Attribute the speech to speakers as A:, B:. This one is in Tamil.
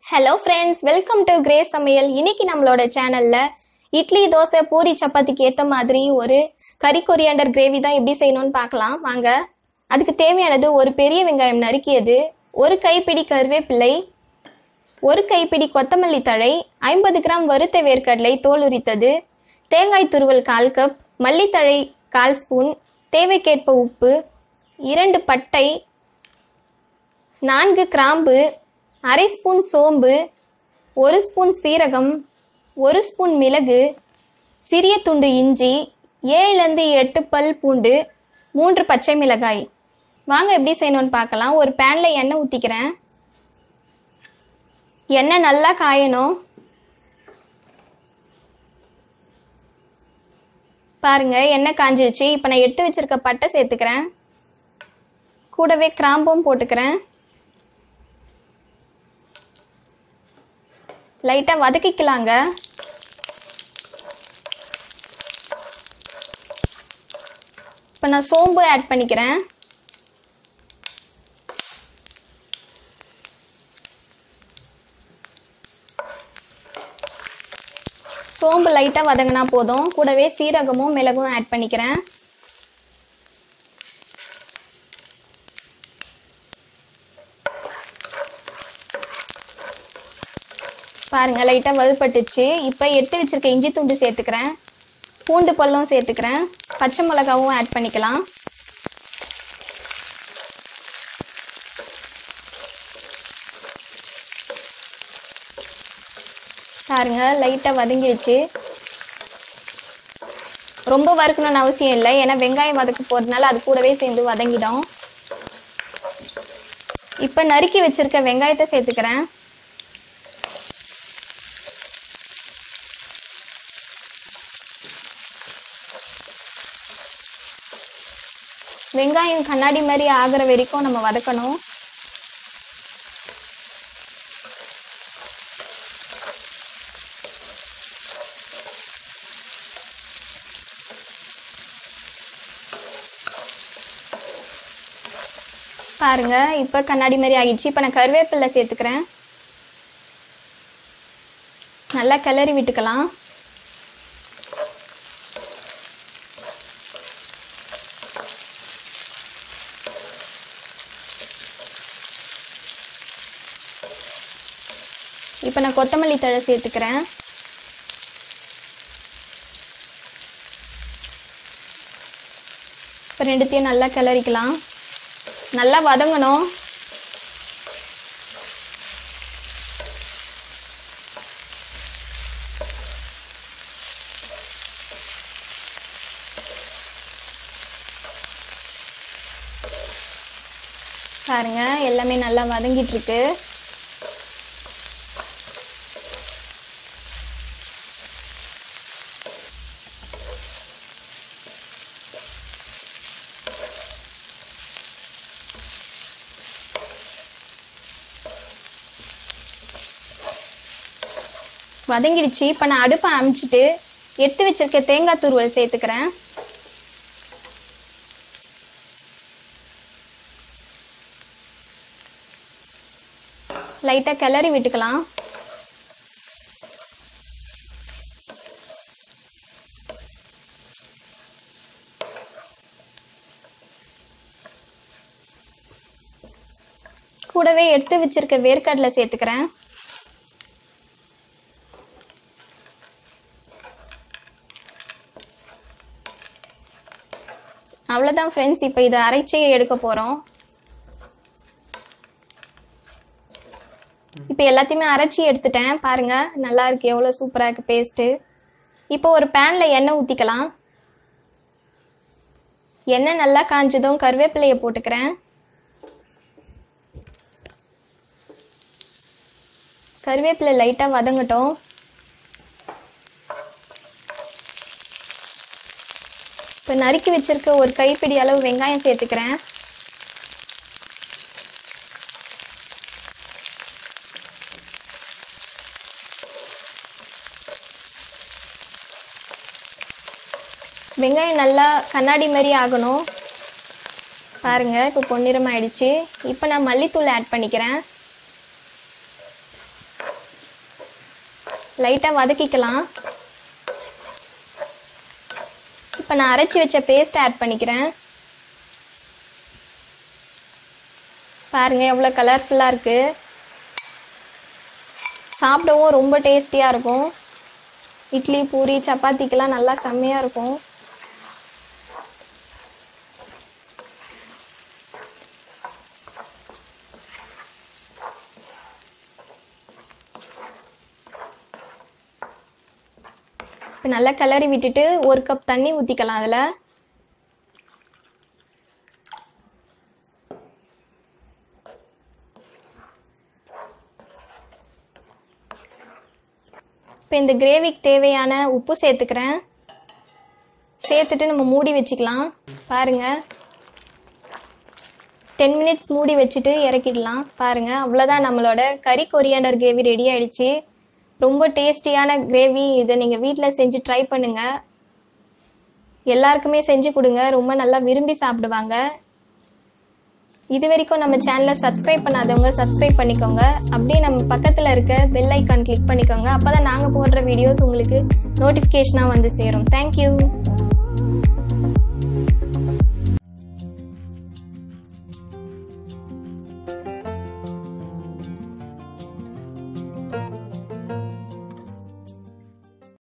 A: hello friends welcome to Grey சமையல் இன்னைக்கு நம்மளோட சேனல்ல இட்லி தோசை பூரி சப்பாத்திக்கு ஏற்ற மாதிரி ஒரு கறி கொரியாண்டர் கிரேவி தான் எப்படி செய்யணும்னு பார்க்கலாம் வாங்க அதுக்கு தேவையானது ஒரு பெரிய வெங்காயம் நறுக்கியது ஒரு கைப்பிடி கருவேப்பிலை ஒரு கைப்பிடி கொத்தமல்லி தழை ஐம்பது கிராம் வறுத்த வேர்க்கடலை தோல் உரித்தது தேங்காய் துருவல் கால் கப் மல்லித்தழை கால் ஸ்பூன் தேவைக்கேற்ப உப்பு இரண்டு பட்டை நான்கு கிராம்பு அரை ஸ்பூன் சோம்பு ஒரு ஸ்பூன் சீரகம் ஒரு ஸ்பூன் மிளகு சிறிய துண்டு இஞ்சி ஏழுலேருந்து எட்டு பல் பூண்டு மூன்று பச்சை மிளகாய் வாங்க எப்படி செய்யணும்னு பார்க்கலாம் ஒரு பேனில் எண்ணெய் ஊற்றிக்கிறேன் எண்ணெய் நல்லா காயணும் பாருங்க எண்ணெய் காஞ்சிருச்சு இப்போ நான் எடுத்து வச்சிருக்க பட்டை சேர்த்துக்கிறேன் கூடவே கிராம்பும் போட்டுக்கிறேன் லைட்டாக வதக்கிக்கலாங்க இப்போ நான் சோம்பு ஆட் பண்ணிக்கிறேன் சோம்பு லைட்டாக வதங்கினா போதும் கூடவே சீரகமும் மிளகும் ஆட் பண்ணிக்கிறேன் பாருங்க லைட்டாக வலுப்பட்டுச்சு இப்போ எடுத்து வச்சிருக்க இஞ்சி துண்டு சேர்த்துக்கிறேன் பூண்டு பல்லும் சேர்த்துக்கிறேன் பச்சை மிளகாவும் ஆட் பண்ணிக்கலாம் பாருங்க லைட்டாக வதங்கிடுச்சு ரொம்ப வறுக்கணும்னு அவசியம் இல்லை ஏன்னா வெங்காயம் வதக்க போகிறதுனால அது கூடவே சேர்ந்து வதங்கிடும் இப்போ நறுக்கி வச்சிருக்க வெங்காயத்தை சேர்த்துக்கிறேன் வெங்காயம் கண்ணாடி மாதிரி ஆகிற வரைக்கும் நம்ம வதக்கணும் பாருங்க இப்போ கண்ணாடி மாதிரி ஆகிடுச்சு இப்போ நான் கருவேப்பிலை சேர்த்துக்கிறேன் நல்லா கிளறி விட்டுக்கலாம் இப்போ நான் கொத்தமல்லி தழை சேர்த்துக்கிறேன் இப்போ ரெண்டுத்தையும் நல்லா கிளறிக்கலாம் நல்லா வதங்கணும் பாருங்க எல்லாமே நல்லா வதங்கிட்டு இருக்கு வதங்கிடுச்சு இப்போ நான் அடுப்பை அமிச்சிட்டு எடுத்து வச்சிருக்க தேங்காய் துருவல் சேர்த்துக்கிறேன் லைட்டாக கிளறி விட்டுக்கலாம் கூடவே எடுத்து வச்சிருக்க வேர்க்கடலை சேர்த்துக்கிறேன் அவ்வளோதான் ஃப்ரெண்ட்ஸ் இப்போ இதை அரைச்சி எடுக்க போகிறோம் இப்போ எல்லாத்தையுமே அரைச்சி எடுத்துட்டேன் பாருங்க நல்லா இருக்கு எவ்வளோ சூப்பராக இருக்கு பேஸ்ட்டு இப்போ ஒரு பேனில் எண்ணெய் ஊற்றிக்கலாம் எண்ணெய் நல்லா காஞ்சதும் கருவேப்பிலையை போட்டுக்கிறேன் கருவேப்பிலை லைட்டாக வதங்கட்டும் இப்போ நறுக்கி வச்சிருக்க ஒரு கைப்பிடி அளவு வெங்காயம் சேர்த்துக்கிறேன் வெங்காயம் நல்லா கண்ணாடி மாதிரி ஆகணும் பாருங்க இப்போ பொன்னிறம் ஆயிடுச்சு இப்போ நான் மல்லித்தூள் ஆட் பண்ணிக்கிறேன் லைட்டாக வதக்கிக்கலாம் இப்போ நான் அரைச்சி வச்ச பேஸ்ட் ஆட் பண்ணிக்கிறேன் பாருங்க எவ்வளோ கலர்ஃபுல்லாக இருக்குது சாப்பிடவும் ரொம்ப டேஸ்டியாக இருக்கும் இட்லி பூரி சப்பாத்திக்கெல்லாம் நல்லா செம்மையாக இருக்கும் இப்போ நல்லா கிளறி விட்டுட்டு ஒரு கப் தண்ணி ஊற்றிக்கலாம் அதில் இப்போ இந்த கிரேவிக்கு தேவையான உப்பு சேர்த்துக்கிறேன் சேர்த்துட்டு நம்ம மூடி வச்சுக்கலாம் பாருங்க டென் மினிட்ஸ் மூடி வச்சுட்டு இறக்கிடலாம் பாருங்க அவ்வளோதான் நம்மளோட கறி கொரியாண்டர் கிரேவி ரெடி ஆயிடுச்சு ரொம்ப டேஸ்டியான கிரேவி இதை நீங்கள் வீட்டில் செஞ்சு ட்ரை பண்ணுங்க எல்லாருக்குமே செஞ்சு கொடுங்க ரொம்ப நல்லா விரும்பி சாப்பிடுவாங்க இது வரைக்கும் நம்ம சேனலை சப்ஸ்கிரைப் பண்ணாதவங்க சப்ஸ்கிரைப் பண்ணிக்கோங்க அப்படியே நம்ம பக்கத்தில் இருக்க பெல் ஐக்கான் கிளிக் பண்ணிக்கோங்க அப்போ தான் நாங்கள் போடுற வீடியோஸ் உங்களுக்கு நோட்டிஃபிகேஷனாக வந்து சேரும் தேங்க்யூ